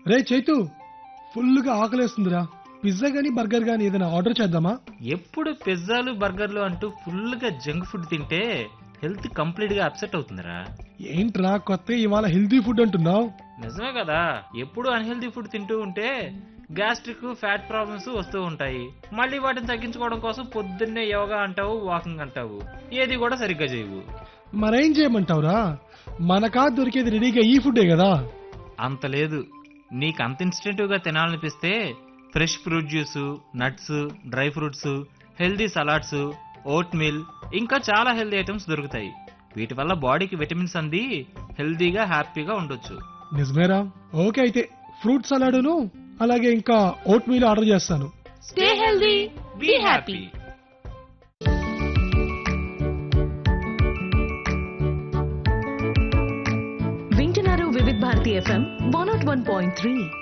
రే చైతు ఫుల్గా ఆకలేస్తుందిరా పిజ్జా గానీ బర్గర్ గానీ ఏదైనా ఆర్డర్ చేద్దామా ఎప్పుడు పిజ్జాలు బర్గర్లు అంటూ ఫుల్గా జంక్ ఫుడ్ తింటే హెల్త్ కంప్లీట్ గా అప్సెట్ అవుతుందిరా ఏంట్రా కొత్త ఇవాళ హెల్తీ ఫుడ్ అంటున్నావు నిజమే కదా ఎప్పుడు అన్హెల్దీ ఫుడ్ తింటూ ఉంటే గ్యాస్ట్రిక్ ఫ్యాట్ ప్రాబ్లమ్స్ వస్తూ ఉంటాయి మళ్ళీ వాటిని తగ్గించుకోవడం కోసం పొద్దున్నే యోగా అంటావు వాకింగ్ అంటావు ఏది కూడా సరిగ్గా చేయవు మరేం చేయమంటావురా మనకా దొరికేది రెడీగా ఈ ఫుడ్డే కదా అంత లేదు నీకు అంత ఇన్స్టెంటివ్ గా తినాలనిపిస్తే fresh fruit juice nuts dry fruits healthy salads oatmeal ఇంకా చాలా హెల్దీ ఐటమ్స్ దొరుకుతాయి వీటి వల్ల బాడీకి విటమిన్స్ అంది హెల్దీగా హ్యాపీగా ఉండొచ్చు నిజమేరా ఓకే అయితే ఫ్రూట్ సలాడును అలాగే ఇంకా ఓట్ మీల్ ఆర్డర్ చేస్తాను స్టే హెల్దీ బీ హ్యాపీ వింటున్నారు Vividh Bharati FM one not one point three